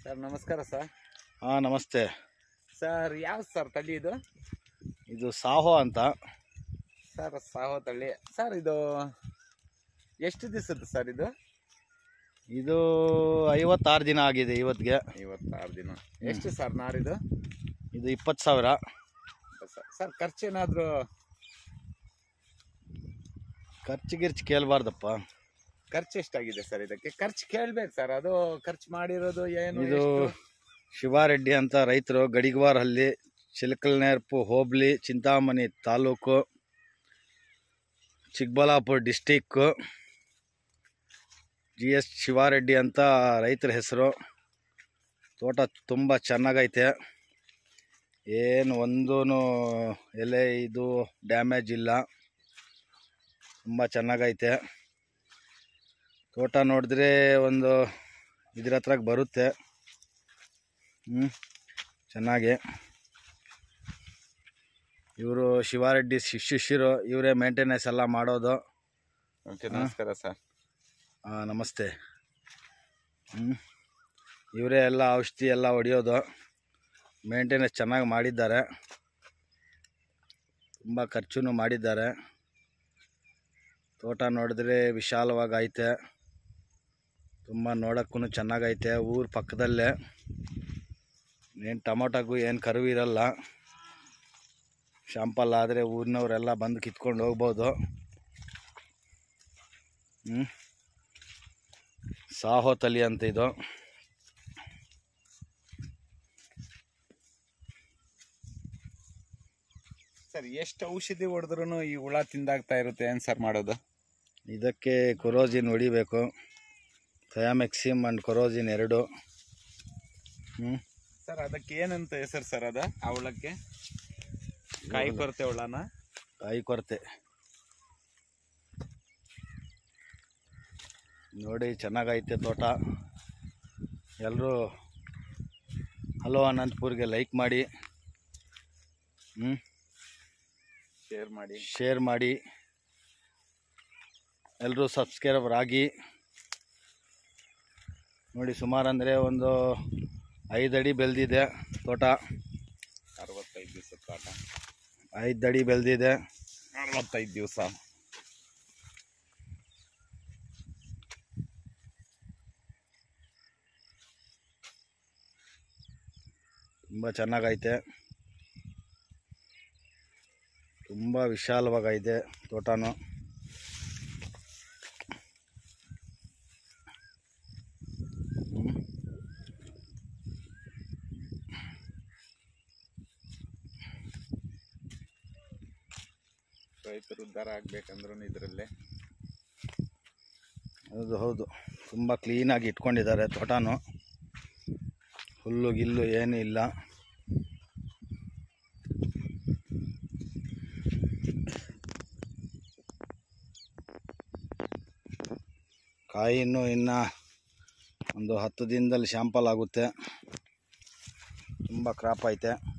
Sir ನಮಸ್ಕಾರ sir ಹಾಂ ನಮಸ್ತೆ ಸರ್ ಯಾವ ಸರ್ ತಳಿ ಇದು ಇದು ಸಾಹೋ ಅಂತ ಸರ್ ಸಾಹೋ ತಳಿ ಸರ್ ಇದು ಎಷ್ಟು ದಿವಸದ್ದು ಸರ್ ಇದು ಇದು ಐವತ್ತಾರು ದಿನ ಆಗಿದೆ ಇವತ್ತಿಗೆ ಇವತ್ತಾರು ದಿನ ಎಷ್ಟು ಸರ್ ನಾರಿದು ಇದು ಇಪ್ಪತ್ತು ಸಾವಿರ ಸರ್ ಸರ್ ಖರ್ಚೇನಾದರೂ ಖರ್ಚು ಗಿರ್ಚು ಕೇಳಬಾರ್ದಪ್ಪ ಖರ್ಚು ಎಷ್ಟಾಗಿದೆ ಸರ್ ಇದಕ್ಕೆ ಖರ್ಚು ಕೇಳ್ಬೇಕು ಸರ್ ಅದು ಖರ್ಚು ಮಾಡಿರೋದು ಏನು ಇದು ಎಷ್ಟು? ಶಿವಾರೆಡ್ಡಿ ಅಂತ ರೈತರು ಗಡಿಗವಾರಹಳ್ಳಿ ಚಿಲಕಲ್ನೇರ್ಪು ಹೋಬಳಿ Chintamani taluk Chikkaballapur district G S Shivareddy ಅಂತ ರೈತರ ಹೆಸರು ತೋಟ ತುಂಬ ಚೆನ್ನಾಗೈತೆ ಏನು ಒಂದೂ ಎಲೆ ಇದು ಡ್ಯಾಮೇಜ್ ಇಲ್ಲ ತುಂಬ ಚೆನ್ನಾಗೈತೆ ತೋಟ ನೋಡಿದ್ರೆ ಒಂದು ಇದ್ರ ಹತ್ರಕ್ಕೆ ಬರುತ್ತೆ ಹ್ಞೂ ಚೆನ್ನಾಗಿ ಇವರು ಶಿವಾರೆಡ್ಡಿ ಶಿ- ಶಿಷ್ಯರು ಇವರೇ ಮೇಂಟೆನೆನ್ಸ್ ಎಲ್ಲ ಮಾಡೋದು ಓಕೆ ನಮಸ್ಕಾರ ಸರ್ ಆ, ನಮಸ್ತೆ ಹ್ಞೂ ಇವರೇ ಎಲ್ಲ ಔಷಧಿ ಎಲ್ಲ ಹೊಡೆಯೋದು ಮೇಂಟೆನೆನ್ಸ್ ಚೆನ್ನಾಗಿ ಮಾಡಿದ್ದಾರೆ ತುಂಬ ಖರ್ಚು ಮಾಡಿದ್ದಾರೆ ತೋಟ ನೋಡಿದ್ರೆ ವಿಶಾಲವಾಗಿ ಐತೆ ತುಂಬ ನೋಡೋಕ್ಕೂ ಚೆನ್ನಾಗೈತೆ ಊರ ಪಕ್ಕದಲ್ಲೇ ಏನು ಟೊಮೊಟೊಗೂ ಏನು ಕರುವು ಇರಲ್ಲ ಶಾಂಪಲ್ ಆದರೆ ಊರಿನವರೆಲ್ಲ ಬಂದು ಕಿತ್ಕೊಂಡು ಹೋಗ್ಬೋದು ಹ್ಞೂ ಸಾಹೋ ತಲಿ ಅಂತ ಇದು ಸರ್ ಎಷ್ಟು ಔಷಧಿ ಹೊಡೆದ್ರು ಈ ಹುಳ ತಿಂದಾಗ್ತಾ ಇರುತ್ತೆ ಏನು ಸರ್ ಮಾಡೋದು ಇದಕ್ಕೆ ಕೊರೋಜಿನ್ ಹೊಡಿಬೇಕು ಥಯಾಮೆಕ್ಸಿಮ್ ಆ್ಯಂಡ್ ಕೊರೋಜಿನ್ ಎರಡು ಹ್ಞೂ ಸರ್ ಅದಕ್ಕೆ ಏನಂತ ಹೆಸರು ಸರ್ ಅದ ಆ ಹುಳಕ್ಕೆ ಕಾಯಿ ಕೊರತೆ ಹುಳನ ಕಾಯಿ ಕೊರತೆ ನೋಡಿ ಚೆನ್ನಾಗೈತೆ ತೋಟ ಎಲ್ಲರೂ ಹಲೋ ಅನಂತಪುರ್ಗೆ ಲೈಕ್ ಮಾಡಿ ಹ್ಞೂ ಶೇರ್ ಮಾಡಿ ಶೇರ್ ಮಾಡಿ ಎಲ್ಲರೂ ಸಬ್ಸ್ಕ್ರೈಬರ್ ಆಗಿ ನೋಡಿ ಸುಮಾರು ಅಂದರೆ ಒಂದು ಐದು ಅಡಿ ಬೆಳೆದಿದೆ ತೋಟ ಅರವತ್ತೈದು ದಿವಸ ಕಾಟ ಐದು ಅಡಿ ಬೆಳೆದಿದೆ ಅರವತ್ತೈದು ದಿವಸ ತುಂಬ ಚೆನ್ನಾಗೈತೆ ತುಂಬ ವಿಶಾಲವಾಗೈತೆ ತೋಟನೂ ಹ್ಮ್. ರೈತರು ಉದ್ಧಾರ ಆಗ್ಬೇಕಂದ್ರೂ ಇದರಲ್ಲೇ ಹೌದು ಹೌದು ತುಂಬ ಕ್ಲೀನಾಗಿ ಇಟ್ಕೊಂಡಿದ್ದಾರೆ ತೋಟನೂ ಹುಲ್ಲು ಗಿಲ್ಲು ಏನೂ ಇಲ್ಲ ಕಾಯಿನೂ ಇನ್ನು ಒಂದು ಹತ್ತು ದಿನದಲ್ಲಿ ಶಾಂಪಲ್ ಆಗುತ್ತೆ ತುಂಬ ಕ್ರಾಪ್ ಐತೆ